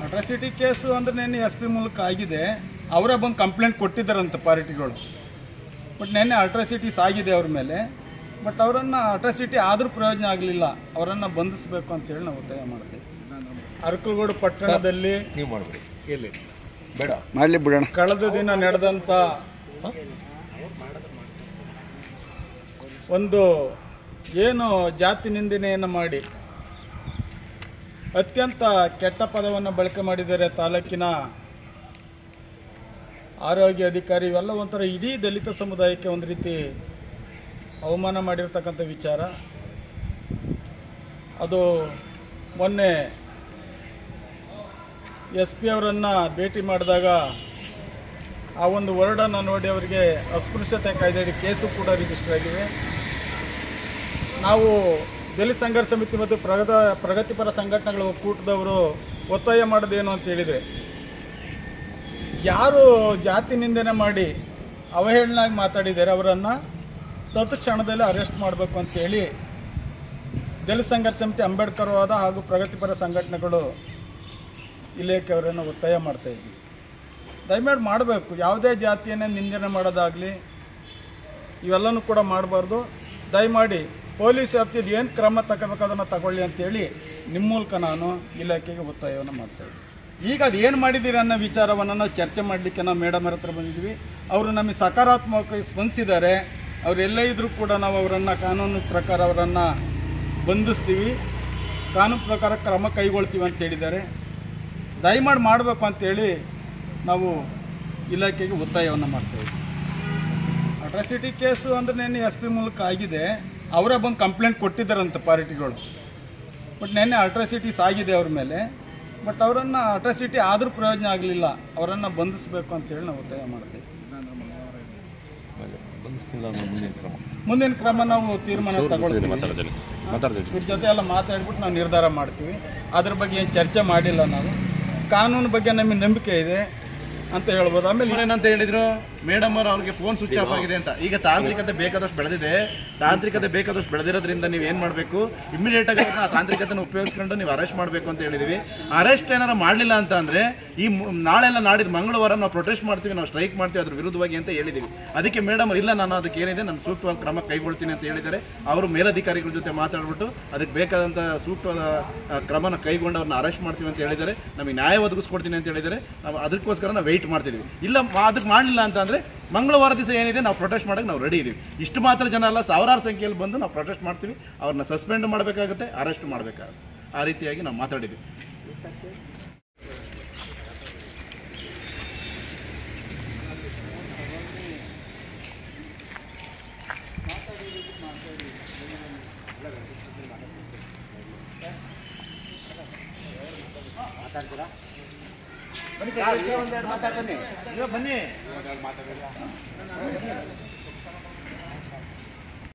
atrocity case ಅಂದ್ರೆ ನೆನ್ನೆ S P ಮೂಲಕ ಆಗಿದೆ ಅವರೇ ಬಂದು ಕಂಪ್ಲೇಂಟ್ ಕೊಟ್ಟಿದ್ದಾರಂತೆ ಪಾರ್ಟಿಗಳು ಬಟ್ ನೆನ್ನೆ ಅಟ್ರಾಸಿಟೀಸ್ ಆಗಿದೆ ಅವ್ರ ಮೇಲೆ ಬಟ್ ಅವರನ್ನು ಅಟ್ರಾಸಿಟಿ ಆದರೂ ಪ್ರಯೋಜನ ಆಗಲಿಲ್ಲ ಅವರನ್ನು ಬಂಧಿಸಬೇಕು ಅಂತೇಳಿ ನಾವು ಒತ್ತಾಯ ಮಾಡ್ತೀವಿ ಅರಕಲಗೂಡು ಪಟ್ಟಣದಲ್ಲಿ ನೀವು ಮಾಡ್ಬಿಡಿ ಎಲ್ಲಿ ಬೇಡ ಮಾಡಲಿ ಬಿಡೋಣ ಕಳೆದ ದಿನ ನಡೆದಂಥ ಒಂದು ಏನು ಜಾತಿ ನಿಂದನೆಯನ್ನು ಮಾಡಿ ಅತ್ಯಂತ ಕೆಟ್ಟ ಪದವನ್ನು ಬಳಕೆ ಮಾಡಿದ್ದಾರೆ ತಾಲೂಕಿನ ಆರೋಗ್ಯ ಅಧಿಕಾರಿ ಇವೆಲ್ಲ ಒಂಥರ ಇಡೀ ದಲಿತ ಸಮುದಾಯಕ್ಕೆ ಒಂದು ರೀತಿ ಅವಮಾನ ಮಾಡಿರ್ತಕ್ಕಂಥ ವಿಚಾರ ಅದು ಮೊನ್ನೆ ಎಸ್ ಪಿ ಅವರನ್ನು ಭೇಟಿ ಮಾಡಿದಾಗ ಆ ಒಂದು ವರ್ಡನ್ನು ನೋಡಿ ಅವರಿಗೆ ಅಸ್ಪೃಶ್ಯತೆ ಕಾಯ್ದೆಯಡಿ ಕೇಸು ಕೂಡ ರಿಜಿಸ್ಟರ್ ಆಗಿದೆ ನಾವು ದಲಿತ ಸಂಘರ್ಷ ಸಮಿತಿ ಮತ್ತು ಪ್ರಗತ ಪ್ರಗತಿಪರ ಸಂಘಟನೆಗಳ ಒಕ್ಕೂಟದವರು ಒತ್ತಾಯ ಮಾಡೋದೇನು ಅಂತ ಹೇಳಿದರೆ ಯಾರು ಜಾತಿ ನಿಂದನೆ ಮಾಡಿ ಅವಹೇಳನಾಗಿ ಮಾತಾಡಿದ್ದಾರೆ ಅವರನ್ನು ತತ್ಕ್ಷಣದಲ್ಲಿ ಅರೆಸ್ಟ್ ಮಾಡಬೇಕು ಅಂತೇಳಿ ದಲಿತ ಸಂಘರ್ಷ ಸಮಿತಿ ಅಂಬೇಡ್ಕರ್ ವಾದ ಹಾಗೂ ಪ್ರಗತಿಪರ ಸಂಘಟನೆಗಳು ಇಲಾಖೆಯವರನ್ನು ಒತ್ತಾಯ ಮಾಡ್ತಾ ಇದ್ವಿ ದಯಮಾಡಿ ಮಾಡಬೇಕು ಯಾವುದೇ ಜಾತಿಯನ್ನೇ ನಿಂದನೆ ಮಾಡೋದಾಗಲಿ ಇವೆಲ್ಲನೂ ಕೂಡ ಮಾಡಬಾರ್ದು ದಯಮಾಡಿ ಪೊಲೀಸ್ ವ್ಯಾಪ್ತಿಯಲ್ಲಿ ಏನು ಕ್ರಮ ತಗೋಬೇಕು ಅದನ್ನು ತಗೊಳ್ಳಿ ಅಂತೇಳಿ ನಿಮ್ಮ ಮೂಲಕ ನಾನು ಇಲಾಖೆಗೆ ಒತ್ತಾಯವನ್ನು ಮಾಡ್ತಾ ಇದ್ದೀನಿ ಈಗ ಅದು ಏನು ಮಾಡಿದ್ದೀರಿ ಅನ್ನೋ ವಿಚಾರವನ್ನು ನಾವು ಚರ್ಚೆ ಮಾಡಲಿಕ್ಕೆ ನಾವು ಮೇಡಮ್ ಹತ್ರ ಬಂದಿದ್ವಿ ಅವರು ನಮಗೆ ಸಕಾರಾತ್ಮಕವಾಗಿ ಸ್ಪಂದಿಸಿದ್ದಾರೆ ಅವ್ರು ಎಲ್ಲೇ ಇದ್ದರೂ ಕೂಡ ನಾವು ಅವರನ್ನು ಕಾನೂನು ಪ್ರಕಾರ ಅವರನ್ನು ಬಂಧಿಸ್ತೀವಿ ಕಾನೂನು ಪ್ರಕಾರ ಕ್ರಮ ಕೈಗೊಳ್ತೀವಿ ಅಂತ ಹೇಳಿದ್ದಾರೆ ದಯಮಾಡಿ ಮಾಡಬೇಕು ಅಂತೇಳಿ ನಾವು ಇಲಾಖೆಗೆ ಒತ್ತಾಯವನ್ನು ಮಾಡ್ತೇವೆ ಅಟ್ರಾಸಿಟಿ ಕೇಸು ಅಂದ್ರೆ ನೆನ್ನೆ ಎಸ್ ಪಿ ಮೂಲಕ ಆಗಿದೆ ಅವರೇ ಬಂದು ಕಂಪ್ಲೇಂಟ್ ಕೊಟ್ಟಿದ್ದಾರಂತೆ ಪಾರ್ಟಿಗಳು ಬಟ್ ನೆನ್ನೆ ಅಟ್ರಾಸಿಟೀಸ್ ಆಗಿದೆ ಅವ್ರ ಮೇಲೆ ಬಟ್ ಅವರನ್ನು ಅಟ್ರಾಸಿಟಿ ಆದರೂ ಪ್ರಯೋಜನ ಆಗಲಿಲ್ಲ ಅವರನ್ನು ಬಂಧಿಸಬೇಕು ಅಂತೇಳಿ ನಾವು ಒತ್ತಾಯ ಮಾಡ್ತೀವಿ ಬಂಧಿಸ್ತಿಲ್ಲ ಅನ್ನೋ ಮುಂದಿನ ಕ್ರಮ ಮುಂದಿನ ಕ್ರಮ ನಾವು ತೀರ್ಮಾನ ತಗೊಳ್ತೀವಿ ಮಾತಾಡ್ತೀನಿ ಮಾತಾಡ್ತೀನಿ ಇದ್ರ ಜೊತೆ ಎಲ್ಲ ಮಾತಾಡ್ಬಿಟ್ಟು ನಾವು ನಿರ್ಧಾರ ಮಾಡ್ತೀವಿ ಅದ್ರ ಬಗ್ಗೆ ಏನು ಚರ್ಚೆ ಮಾಡಿಲ್ಲ ನಾವು ಕಾನೂನು ಬಗ್ಗೆ ನಮಗೆ ನಂಬಿಕೆ ಇದೆ ಅಂತ ಹೇಳ್ಬೋದು ಆಮೇಲೆ ಏನಂತ ಹೇಳಿದ್ರು ಮೇಡಮ್ ಅವರು ಅವ್ರಿಗೆ ಫೋನ್ ಸ್ವಿಚ್ ಆಫ್ ಆಗಿದೆ ಅಂತ ಈಗ ತಾಂತ್ರಿಕತೆ ಬೇಕಾದಷ್ಟು ಬೆಳೆದಿದೆ ತಾಂತ್ರಿಕತೆ ಬೇಕಾದಷ್ಟು ಬೆಳೆದಿರೋದ್ರಿಂದ ನೀವು ಏನ್ ಮಾಡಬೇಕು ಇಮಿಡಿಯೇಟ್ ಆಗಿ ಆ ತಾಂತ್ರಿಕತೆನ ಉಪಯೋಗಿಸ್ಕೊಂಡು ನೀವು ಅರೆಸ್ಟ್ ಮಾಡಬೇಕು ಅಂತ ಹೇಳಿದೀವಿ ಅರೆಸ್ಟ್ ಏನಾರ ಮಾಡಲಿಲ್ಲ ಅಂತ ಅಂದ್ರೆ ಈ ಮು- ನಾಳೆಲ್ಲ ನಾಡಿದ್ದು ಮಂಗಳವಾರ ನಾವು ಪ್ರೊಟೆಸ್ಟ್ ಮಾಡ್ತೀವಿ ನಾವು ಸ್ಟ್ರೈಕ್ ಮಾಡ್ತೀವಿ ಅದ್ರ ವಿರುದ್ಧವಾಗಿ ಅಂತ ಹೇಳಿದೀವಿ ಅದಕ್ಕೆ ಮೇಡಮ್ ಇಲ್ಲ ನಾನು ಅದಕ್ಕೆ ಏನಿದೆ ನಾನು ಸೂಕ್ತವಾದ ಕ್ರಮ ಕೈಗೊಳ್ತೀನಿ ಅಂತ ಹೇಳಿದ್ದಾರೆ ಅವರು ಮೇಲಧಿಕಾರಿಗಳ ಜೊತೆ ಮಾತಾಡ್ಬಿಟ್ಟು ಅದಕ್ಕೆ ಬೇಕಾದಂಥ ಸೂಕ್ತವಾದ ಆ, ಕ್ರಮನ ಕೈಗೊಂಡು ಅವ್ರನ್ನ ಅರೆಸ್ಟ್ ಮಾಡ್ತೀವಿ ಅಂತ ಹೇಳಿದ್ದಾರೆ ನಮಗೆ ನ್ಯಾಯ ಒದಗಿಸ್ಕೊಡ್ತೀನಿ ಅಂತ ಹೇಳಿದ್ದಾರೆ ನಾವು ಅದಕ್ಕೋಸ್ಕರ ನಾವು ವೆಯ್ಟ್ ಮಾಡ್ತಿದ್ವಿ ಇಲ್ಲ ಮಾ- ಅದಕ್ಕೆ ಮಾಡಲಿಲ್ಲ ಅಂತ ಅಂದ್ರೆ ಮಂಗಳವಾರ ದಿವಸ ಏನಿದೆ ನಾವು ಪ್ರೊಟೆಸ್ಟ್ ಮಾಡಕ್ಕೆ ನಾವು ರೆಡಿ ಇದೀವಿ ಇಷ್ಟು ಮಾತ್ರ ಜನ ಅಲ್ಲ ಸಾವಿರಾರು ಸಂಖ್ಯೆಯಲ್ಲಿ ಬಂದು ನಾವು ಪ್ರೊಟೆಸ್ಟ್ ಮಾಡ್ತೀವಿ ಅವ್ರನ್ನ ಸಸ್ಪೆಂಡ್ ಮಾಡಬೇಕಾಗುತ್ತೆ ಅರೆಸ್ಟ್ ಮಾಡಬೇಕಾಗುತ್ತೆ ಆ ರೀತಿಯಾಗಿ ನಾವು ಮಾತಾಡಿದ್ವಿ ಬನ್ನಿ